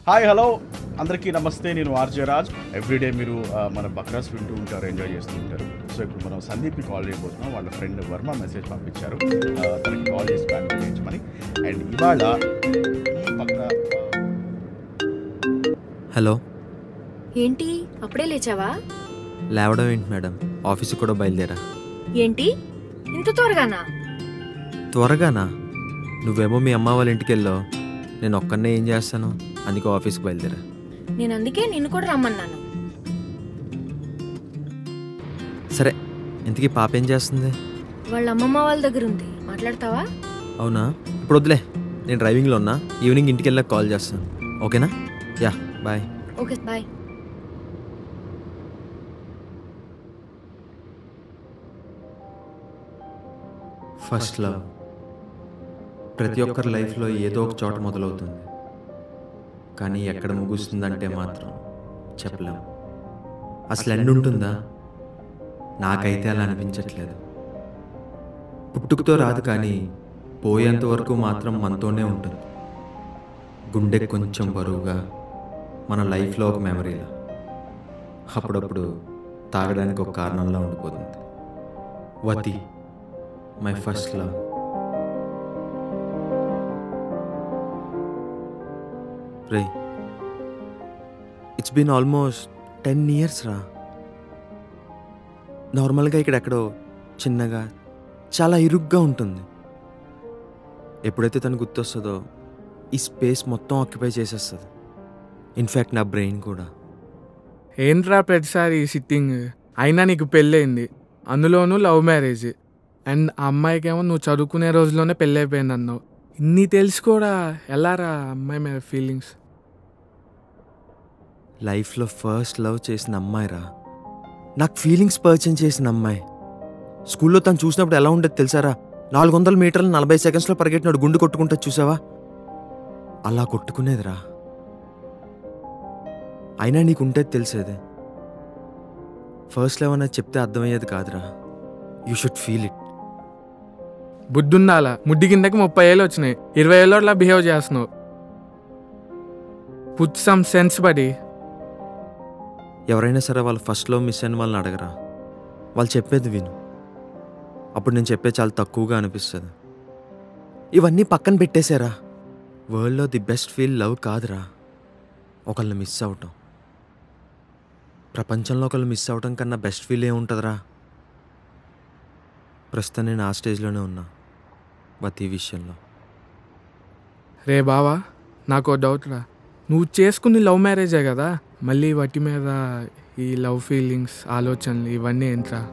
Hi hello అందరికీ నమస్తే నేను ఆర్జే రాజ్ ఎవ్రీడే మీరు ఆ, మన బక్రాస్ వింటూ ఉంటారు ఎంజాయ్ చేస్తూ ఉంటారు సో ఇప్పుడు మనం సందీప్కి కాల్ చేయబోతున్నాం వాళ్ళ ఫ్రెండ్ వర్మ మెసేజ్ పంపించారు ఆ, తనకి కాల్ చేసి ప్లాన్ చేయించమని అండ్ ఇవాళ ఈ పక్కన హలో ఏంటి అప్పుడే లేచావా లేవడం ఏంటి మేడం ఆఫీస్కి కూడా బయలుదేరా ఏంటి ఇంత త్వరగానా త్వరగానా నువ్వేమో మీ అమ్మ వాళ్ళ ఇంటికి వెళ్ళావు నేను ఒక్కనే ఏం చేస్తాను అందుకే ఆఫీస్కి బయలుదేరా నేను అందుకే నిన్ను కూడా రమ్మన్నాను సరే ఇంతకీ పాప ఏం చేస్తుంది వాళ్ళ అమ్మమ్మ వాళ్ళ దగ్గర ఉంది మాట్లాడతావా అవునా ఇప్పుడు వద్దులే నేను డ్రైవింగ్లో ఉన్నా ఈవినింగ్ ఇంటికి వెళ్ళాక కాల్ చేస్తాను ఓకేనా yeah bye okay bye first love ప్రతి ఒక్కరి లైఫ్లో ఏదో ఒక చోట మొదలవుతుంది కానీ ఎక్కడ ముగుస్తుందంటే మాత్రం చెప్పలేం అసలు ఎండ్ ఉంటుందా నాకైతే అలా అనిపించట్లేదు పుట్టుకతో రాదు కానీ పోయేంత వరకు మాత్రం మనతోనే ఉంటుంది గుండె కొంచెం బరువుగా మన లైఫ్లో ఒక మెమరీలా అప్పుడప్పుడు తాగడానికి ఒక కారణంలా ఉండిపోతుంది వతి మై ఫస్ట్ లవ్ రే it's been almost ten years రా నార్మల్గా ఇక్కడ ఎక్కడో చిన్నగా చాలా ఇరుగ్గా ఉంటుంది ఎప్పుడైతే తను గుర్తొస్తుందో ఈ స్పేస్ మొత్తం ఆక్యుపై చేసేస్తుంది ఇన్ఫ్యాక్ట్ నా బ్రెయిన్ కూడా ఏంట్రా ప్రతిసారి సిట్టింగ్ అయినా నీకు పెళ్ళయింది అందులోనూ లవ్ మ్యారేజ్ అండ్ ఆ అమ్మాయికేమో నువ్వు చదువుకునే రోజుల్లోనే పెళ్ళైపోయింది అన్నావు ఇన్ని తెలిసి కూడా ఎలా రా ఆ అమ్మాయి మీద ఫీలింగ్స్ లైఫ్లో ఫస్ట్ లవ్ చేసిన అమ్మాయిరా నాకు ఫీలింగ్స్ పర్చన్ చేసిన అమ్మాయి స్కూల్లో తను చూసినప్పుడు ఎలా ఉండేది తెలుసారా నాలుగు వందల మీటర్లు నలభై సెకండ్స్లో పరిగెట్టినాడు గుండు కొట్టుకుంటా చూసావా అలా కొట్టుకునేదిరా అయినా నీకు ఉంటేది తెలిసేది ఫస్ట్ లవ్ అనేది చెప్తే అర్థమయ్యేది కాదురా యూ షుడ్ ఫీల్ ఇట్ బుద్ధుండాలా ముడ్డి కిందకి ముప్పై ఏళ్ళు వచ్చినాయి ఇరవై ఏళ్ళు అట్లా బిహేవ్ చేస్తున్నావు పుట్ సమ్ సెన్స్ బడి ఎవరైనా సరే వాళ్ళు ఫస్ట్లో మిస్ అయిన వాళ్ళని అడగరా వాళ్ళు చెప్పేది విను అప్పుడు నేను చెప్పే చాలా తక్కువగా అనిపిస్తుంది ఇవన్నీ పక్కన పెట్టేశారా వరల్డ్లో ది బెస్ట్ ఫీల్ లవ్ కాదురా ఒకళ్ళని మిస్ అవటం ప్రపంచంలో ఒకళ్ళు మిస్ అవటం కన్నా బెస్ట్ ఫీల్ ఏముంటుందిరా ప్రస్తుతం నేను ఆ స్టేజ్లోనే ఉన్నా బట్ ఈ విషయంలో రే బావా నాకు డౌట్ రా నువ్వు చేసుకుని లవ్ మ్యారేజే కదా మళ్ళీ వాటి మీద ఈ లవ్ ఫీలింగ్స్ ఆలోచనలు ఇవన్నీ ఏంట్రా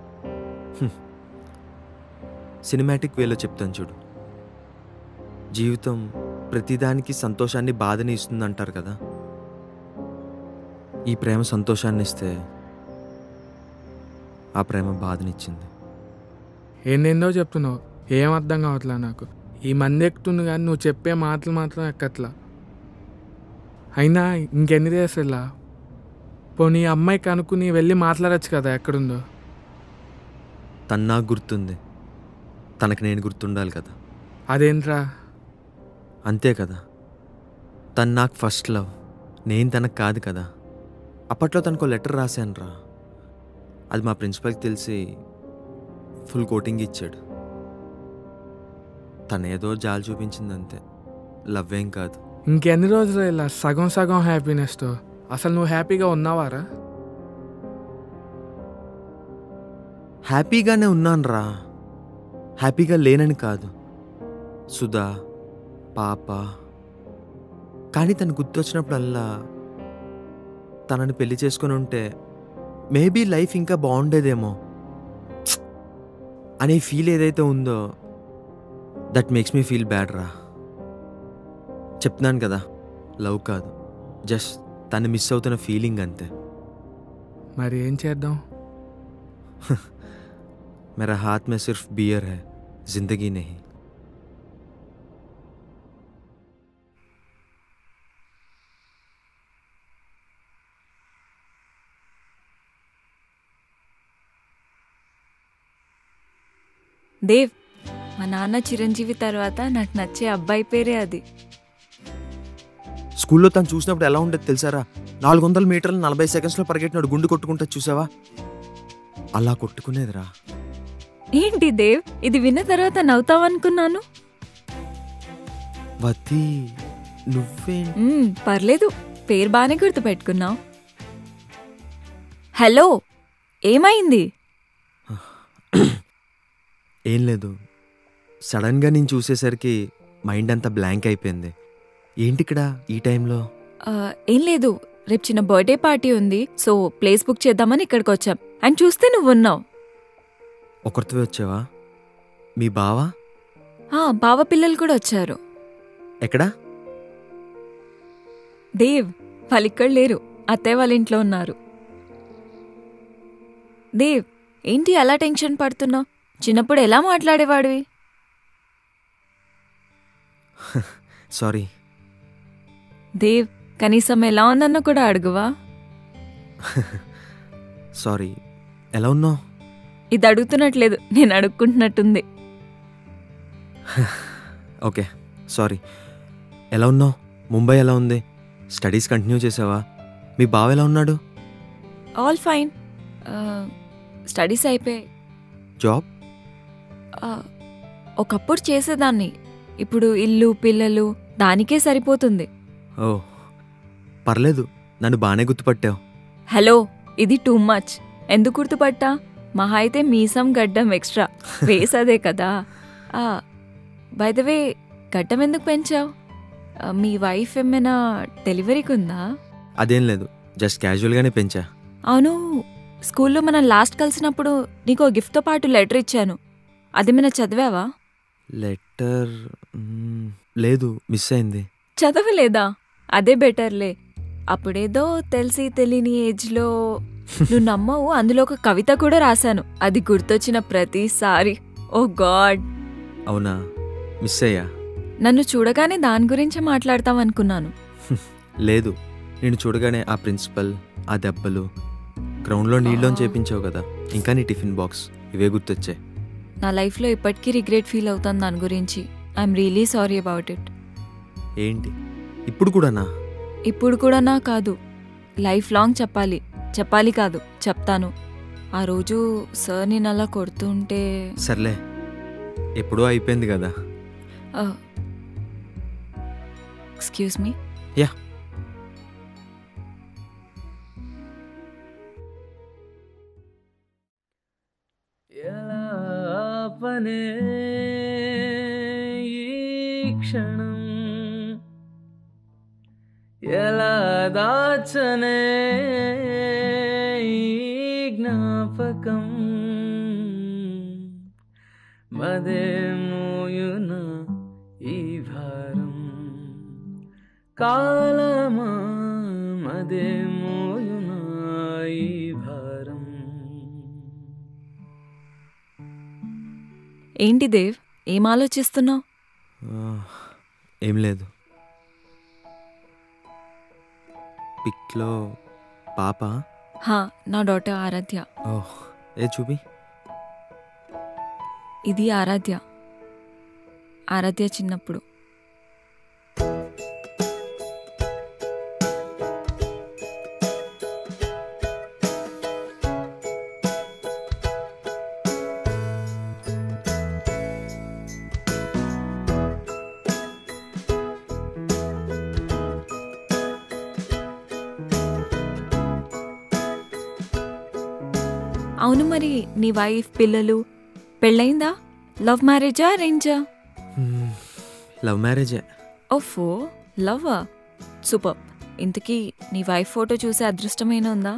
సినిమాటిక్ వేలో చెప్తాను చూడు జీవితం ప్రతిదానికి సంతోషాన్ని బాధని ఇస్తుంది అంటారు కదా ఈ ప్రేమ సంతోషాన్ని ఇస్తే ఆ ప్రేమ బాధనిచ్చింది ఏందేందో చెప్తున్నావు ఏం అర్థం కావట్లా నాకు ఈ మంది ఎక్కుతుంది కానీ నువ్వు చెప్పే మాటలు మాత్రం ఎక్కట్లా అయినా ఇంకెన్ని డేస్ ఇలా పోనీ ఈ అమ్మాయి కనుక్కుని వెళ్ళి మాట్లాడచ్చు కదా ఎక్కడుందో తను నాకు గుర్తుంది తనకి నేను గుర్తుండాలి కదా అదేంట్రా అంతే కదా తను నాకు ఫస్ట్ లవ్ నేను తనకు కాదు కదా అప్పట్లో తనకు లెటర్ రాశాను రా అది మా ప్రిన్సిపల్కి తెలిసి ఫుల్ కోటింగ్ ఇచ్చాడు తనేదో జాలి చూపించింది అంతే లవ్ ఏం కాదు ఇంకెన్ని రోజులు ఇలా సగం సగం హ్యాపీనెస్తో అసలు నువ్వు హ్యాపీగా ఉన్నావారా హ్యాపీగానే ఉన్నాను రా హ్యాపీగా లేనని కాదు సుధా పాప కానీ తను గుర్తొచ్చినప్పుడల్లా తనని పెళ్లి చేసుకొని ఉంటే మేబీ లైఫ్ ఇంకా బాగుండేదేమో ప్చ్! అనే ఫీల్ ఏదైతే ఉందో that makes me feel bad రా చెప్తున్నాను కదా లవ్ కాదు జస్ట్ తను మిస్ అవుతున్న ఫీలింగ్ అంతే మరి ఏం చేద్దాం मेरा हाथ में सिर्फ बियर है जिंदगी नहीं దేవ్ మా నాన్న చిరంజీవి తర్వాత నాకు నచ్చే అబ్బాయి పేరే అది స్కూల్లో తను చూసినప్పుడు ఎలా ఉండేది తెలుసారా నాలుగు వందల మీటర్లు నలభై సెకండ్స్లో పరిగెట్టినాడు గుండు కొట్టుకుంటా చూసావా అలా కొట్టుకునేదిరా ఏంటి దేవ్ ఇది విన్న తర్వాత నవ్వుతావనుకున్నాను వతి నువ్వేం మ్మ్, పర్లేదు పేరు బాగానే గుర్తుపెట్టుకున్నావు హలో ఏమైంది ఏం లేదు సడన్గా నేను చూసేసరికి మైండ్ అంతా బ్లాంక్ అయిపోయింది ఏంటి ఇక్కడ ఈ టైంలో ఆ, ఏం లేదు రేపు చిన్న బర్త్డే పార్టీ ఉంది సో ప్లేస్ బుక్ చేద్దామని ఇక్కడికి వచ్చాం అండ్ చూస్తే నువ్వు ఉన్నావు ఒకరితో వచ్చావా మీ బావా ఆ, బావ పిల్లలు కూడా వచ్చారు ఎక్కడా దేవ్ వాళ్ళు ఇక్కడ లేరు అత్తయ్య వాళ్ళ ఇంట్లో ఉన్నారు దేవ్ ఏంటి అలా టెన్షన్ పడుతున్నావు చిన్నప్పుడు ఎలా మాట్లాడేవాడివి సారీ దేవ్ కనీసం ఎలా ఉందన్న కూడా అడుగువా సారీ ఎలా ఉన్నావు ఇది అడుగుతున్నట్లేదు నేను అడుక్కుంటున్నట్టుంది ఓకే సారీ ఎలా ఉన్నావు ముంబై ఎలా ఉంది స్టడీస్ కంటిన్యూ చేసావా మీ బావ ఎలా ఉన్నాడు ఆల్ ఫైన్ స్టడీస్ అయిపోయాయి జాబ్ ఆ, ఒకప్పుడు చేసేదాన్ని ఇప్పుడు ఇల్లు పిల్లలు దానికే సరిపోతుంది ఓ పర్లేదు నన్ను బాగానే గుర్తుపట్టావు హలో ఇది టూ మచ్ ఎందుకు గుర్తుపట్టా మహా అయితే మీసం గడ్డం ఎక్స్ట్రా వేస్ అదే కదా బై ద వే గడ్డం ఎందుకు పెంచావు మీ వైఫ్ ఏమైనా డెలివరీకి ఉందా అదేం లేదు జస్ట్ క్యాజువల్గానే పెంచా అవును స్కూల్లో మనం లాస్ట్ కలిసినప్పుడు నీకు ఓ గిఫ్ట్తో పాటు లెటర్ ఇచ్చాను అది మన చదివావా లెటర్ మ్మ్, లేదు మిస్ అయింది చదవలేదా అదే బెటర్లే అప్పుడేదో తెలిసి తెలియని ఏజ్లో నువ్వు నమ్మవు అందులో ఒక కవిత కూడా రాశాను అది గుర్తొచ్చిన ప్రతిసారి ఓ గాడ్ అవునా మిస్ అయ్యా నన్ను చూడగానే దాని గురించి మాట్లాడతామనుకున్నాను లేదు నేను చూడగానే ఆ ప్రిన్సిపల్ ఆ దెబ్బలు గ్రౌండ్లో నీళ్ళని చేపించావు కదా ఇంకా నీ టిఫిన్ బాక్స్ ఇవే గుర్తొచ్చాయి నా లైఫ్లో ఇప్పటికీ రిగ్రెట్ ఫీల్ అవుతాను దాని గురించి I'm really sorry about it ఏంటి ఇప్పుడు కూడానా ఇప్పుడు కూడా నా కాదు లైఫ్ లాంగ్ చెప్పాలి చెప్పాలి కాదు చెప్తాను ఆ రోజు సార్ నేను అలా కొడుతుంటే సర్లే ఎప్పుడో అయిపోయింది కదా ఎక్స్క్యూజ్ మీ యా ఎలా ఆపనే ఈ క్షణం ఎలా దాచనే ఈ జ్ఞాపకం మదే మోయున ఈ భారం కాలమా మదే మోయున ఈ భారం ఏంటి దేవ్ ఏం ఆలోచిస్తున్నావు ఆ, ఏం లేదు పిక్లో పాప హా నా డాటర్ ఆరాధ్య ఓహ్ ఏ చూపి ఇది ఆరాధ్య ఆరాధ్య చిన్నప్పుడు అవును మరి నీ వైఫ్ పిల్లలు పెళ్ళయిందా లవ్ మ్యారేజా అరేంజా మ్మ్, లవ్ మ్యారేజే ఓఫో లవ్వా సూపర్ ఇంతకీ నీ వైఫ్ ఫోటో చూసే అదృష్టమైన ఉందా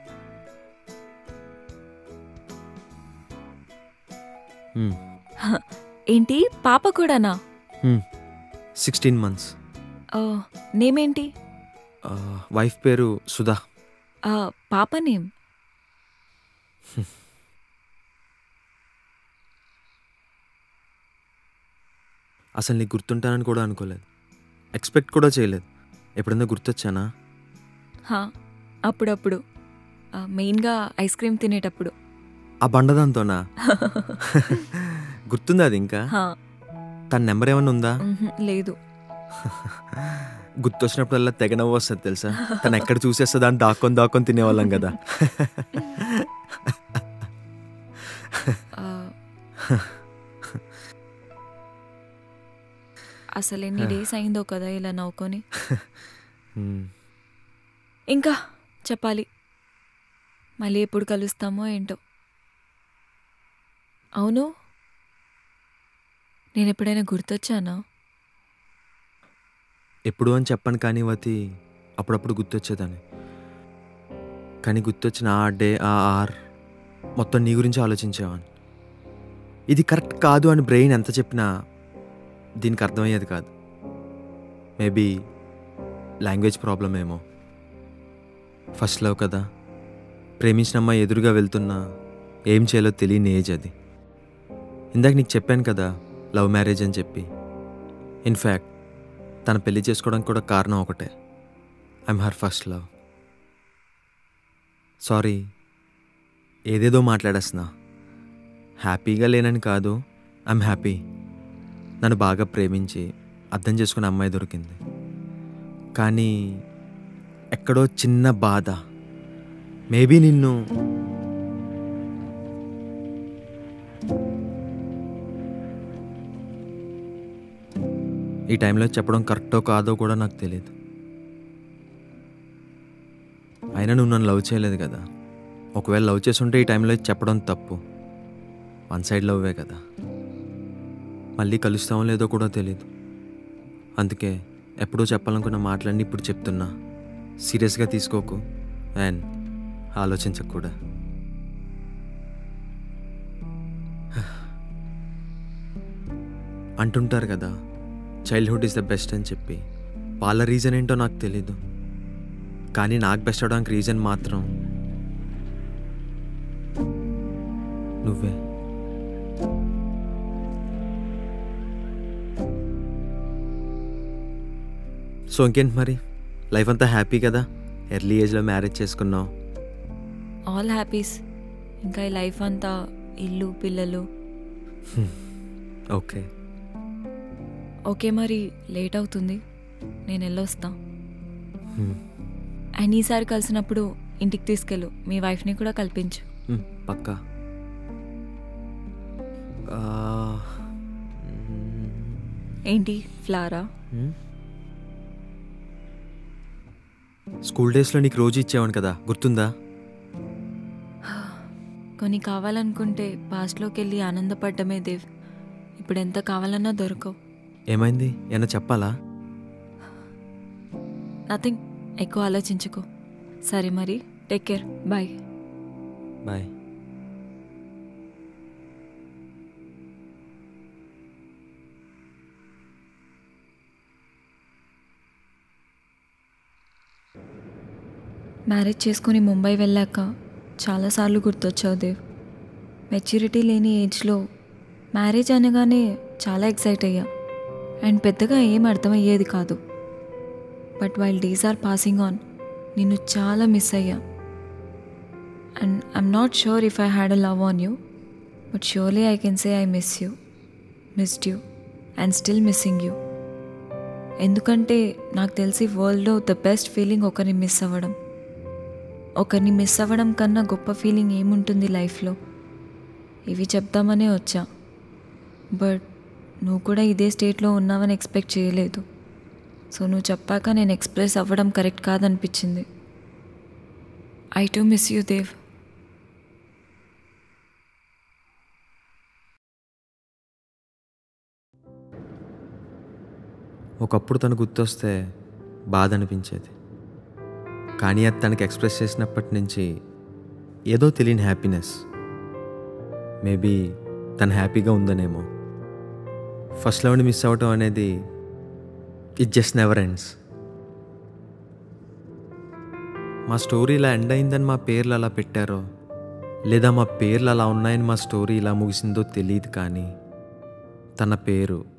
మ్మ్, ఏంటి పాప కూడానా మ్మ్. సిక్స్టీన్ మంత్స్ ఓ నేమేంటి ఆ, వైఫ్ పేరు సుధా ఆ, పాప నేమ్ అసలు నీకు గుర్తుంటానని కూడా అనుకోలేదు ఎక్స్పెక్ట్ కూడా చేయలేదు ఎప్పుడన్నా గుర్తొచ్చానా హా అప్పుడప్పుడు ఆ, మెయిన్గా ఐస్ క్రీమ్ తినేటప్పుడు ఆ బండదాంతోనా గుర్తుందా అది ఇంకా హా తన నెంబర్ ఏమన్నా ఉందా మ్హూ, లేదు గుర్తొచ్చినప్పుడల్లా తెగ నవ్వు వస్తుంది తెలుసా తను ఎక్కడ చూసేస్తే దాన్ని దాక్కొని దాక్కొని తినేవాళ్ళం కదా ఆ, అసలు ఎన్ని డేస్ అయిందో కదా ఇలా నవ్వుకొని హ్మ్. ఇంకా చెప్పాలి మళ్ళీ ఎప్పుడు కలుస్తామో ఏంటో అవును నేను ఎప్పుడైనా గుర్తొచ్చానా ఎప్పుడు అని చెప్పను కానీ వతి అప్పుడప్పుడు గుర్తొచ్చేదాన్ని కానీ గుర్తొచ్చిన ఆ డే ఆ ఆర్ మొత్తం నీ గురించి ఆలోచించేవాడిని ఇది కరెక్ట్ కాదు అని బ్రెయిన్ ఎంత చెప్పినా దీనికి అర్థమయ్యేది కాదు మేబీ లాంగ్వేజ్ ప్రాబ్లం ఏమో ఫస్ట్ లవ్ కదా ప్రేమించిన అమ్మాయి ఎదురుగా వెళ్తున్నా ఏం చేయాలో తెలియని ఏజ్ అది ఇందాక నీకు చెప్పాను కదా లవ్ మ్యారేజ్ అని చెప్పి ఇన్ఫ్యాక్ట్ తన పెళ్లి చేసుకోవడానికి కూడా కారణం ఒకటే I'm her first love sorry ఏదేదో మాట్లాడేస్తున్నా హ్యాపీగా లేనని కాదు ఐమ్ హ్యాపీ నన్ను బాగా ప్రేమించి అర్థం చేసుకునే అమ్మాయి దొరికింది కానీ ఎక్కడో చిన్న బాధ మేబీ నిన్ను ఈ టైంలో చెప్పడం కరెక్టో కాదో కూడా నాకు తెలియదు అయినా నువ్వు నన్ను లవ్ చేయలేదు కదా ఒకవేళ లవ్ చేసి ఉంటే ఈ టైంలో చెప్పడం తప్పు వన్ సైడ్ లవ్వే కదా మళ్ళీ కలుస్తామో లేదో కూడా తెలియదు అందుకే ఎప్పుడూ చెప్పాలనుకున్న మాటలన్నీ ఇప్పుడు చెప్తున్నా సీరియస్గా తీసుకోకు అండ్ ఆలోచించకు కూడా అంటుంటారు కదా చైల్డ్హుడ్ ఈజ్ ద బెస్ట్ అని చెప్పి వాళ్ళ రీజన్ ఏంటో నాకు తెలీదు కానీ నాకు బెస్ట్ అవడానికి రీజన్ మాత్రం నువ్వే సో ఇంకేంటి మరి లైఫ్ అంతా హ్యాపీ కదా ఎర్లీ ఏజ్లో మ్యారేజ్ చేసుకున్నావు ఆల్ హ్యాపీస్ ఇంకా ఈ లైఫ్ అంతా ఇల్లు పిల్లలు ఓకే ఓకే మరి లేట్ అవుతుంది నేను వెళ్ళొస్తా హ్మ్. అండ్ ఈసారి కలిసినప్పుడు ఇంటికి తీసుకెళ్ళు మీ వైఫ్ని కూడా కల్పించు హ్మ్, పక్కా ఆ, మ్మ్. ఏంటి ఫ్లారా హ్మ్? స్కూల్ డేస్లో నీకు రోజు ఇచ్చేవాను కదా గుర్తుందా కొన్ని కావాలనుకుంటే పాస్ట్లోకి వెళ్ళి ఆనందపడ్డమే దేవ్ ఇప్పుడు ఎంత కావాలన్నా దొరకవు ఏమైంది ఏమన్నా చెప్పాలా నథింగ్ ఎక్కువ ఆలోచించుకో సరే మరి take care bye bye marriage చేసుకుని ముంబై వెళ్ళాక చాలాసార్లు గుర్తొచ్చావు దేవ్ మెచ్యూరిటీ లేని ఏజ్లో మ్యారేజ్ అనగానే చాలా ఎక్సైట్ అయ్యా అండ్ పెద్దగా ఏం అర్థమయ్యేది కాదు but while days are passing on నిన్ను చాలా మిస్ అయ్యా and I'm not sure if I had a love on you but surely I can say I miss you missed you and still missing you ఎందుకంటే నాకు తెలిసి వరల్డ్లో the best feeling ఒకరిని miss అవ్వడం ఒకరిని మిస్ అవ్వడం కన్నా గొప్ప ఫీలింగ్ ఏముంటుంది లైఫ్లో ఇవి చెప్దామనే వచ్చా బట్ నువ్వు కూడా ఇదే స్టేట్లో ఉన్నావని ఎక్స్పెక్ట్ చేయలేదు సో నువ్వు చెప్పాక నేను ఎక్స్ప్రెస్ అవ్వడం కరెక్ట్ కాదనిపించింది I too miss you Dev ఒకప్పుడు తను గుర్తొస్తే బాధ అనిపించేది కానీ అది తనకి ఎక్స్ప్రెస్ చేసినప్పటి నుంచి ఏదో తెలియని హ్యాపీనెస్ మేబీ తను హ్యాపీగా ఉందనేమో ఫస్ట్ లవ్ని మిస్ అవ్వటం అనేది ఇట్ జస్ట్ నెవర్ ఎండ్స్ మా స్టోరీ ఇలా ఎండ్ అయిందని మా పేర్లు అలా పెట్టారో లేదా మా పేర్లు అలా ఉన్నాయని మా స్టోరీ ఇలా ముగిసిందో తెలియదు కానీ తన పేరు